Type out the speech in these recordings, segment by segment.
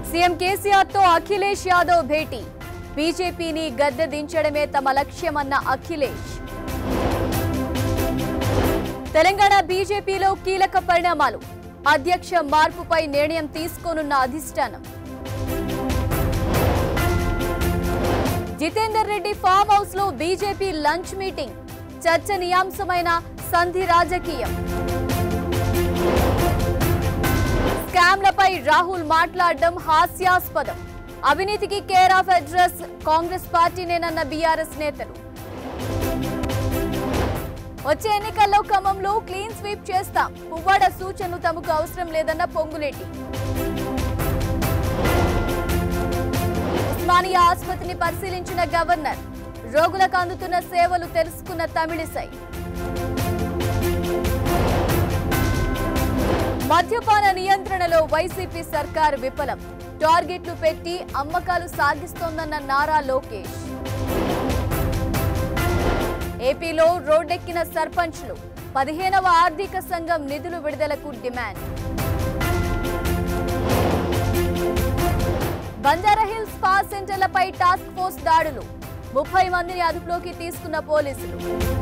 CM KCR తో అఖిలేష్ యాదవ్ భేటీ బీజేపీని గద్దె దించడమే తమ లక్ష్యమన్న అఖిలేష్ తెలంగాణ బీజేపీలో కీలక పరిణామాలు అధ్యక్ష మార్పుపై నిర్ణయం తీసుకోనున్న అధిష్టానం జితేందర్ రెడ్డి ఫామ్ హౌస్ లో బీజేపీ లంచ్ మీటింగ్ చర్చనీయాంశమైన సంధి రాజకీయం స్కామ్లపై రాహుల్ మాట్లాడడం హాస్యాస్పదం అవినీతికి కేర్ ఆఫ్ అడ్రస్ కాంగ్రెస్ పార్టీనేనన్న బీఆర్ఎస్ నేతలు వచ్చే ఎన్నికల్లో ఖమ్మంలో క్లీన్ స్వీప్ చేస్తాం పువ్వాడ సూచనలు తమకు అవసరం లేదన్న పొంగులేటి ఉస్మానియా ఆసుపత్రిని పరిశీలించిన గవర్నర్ రోగులకు అందుతున్న సేవలు తెలుసుకున్న తమిళిసై మద్యపాన నియంత్రణలో వైసీపీ సర్కారు విఫలం టార్గెట్లు పెట్టి అమ్మకాలు సాగిస్తోందన్న నారా లోకేష్ ఏపీలో రోడ్డెక్కిన సర్పంచ్లు పదిహేనవ ఆర్థిక సంఘం నిధులు విడుదలకు డిమాండ్ బంజారాహిల్స్ స్పా సెంటర్లపై టాస్క్ ఫోర్స్ దాడులు ముప్పై మందిని అదుపులోకి తీసుకున్న పోలీసులు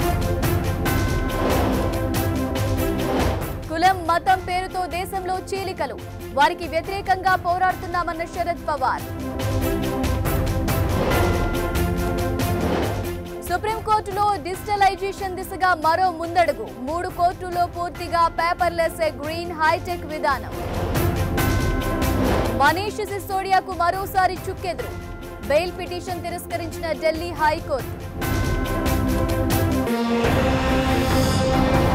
కులం మతం పేరుతో దేశంలో చీలికలు వారికి వ్యతిరేకంగా పోరాడుతున్నామన్న శరద్ పవార్ సుప్రీంకోర్టులో డిజిటలైజేషన్ దిశగా మరో ముందడుగు మూడు కోర్టులో పూర్తిగా పేపర్లెస్ గ్రీన్ హైటెక్ విధానం మనీష్ సిసోడియాకు మరోసారి చుక్కెదురు బెయిల్ పిటిషన్ తిరస్కరించిన ఢిల్లీ హైకోర్టు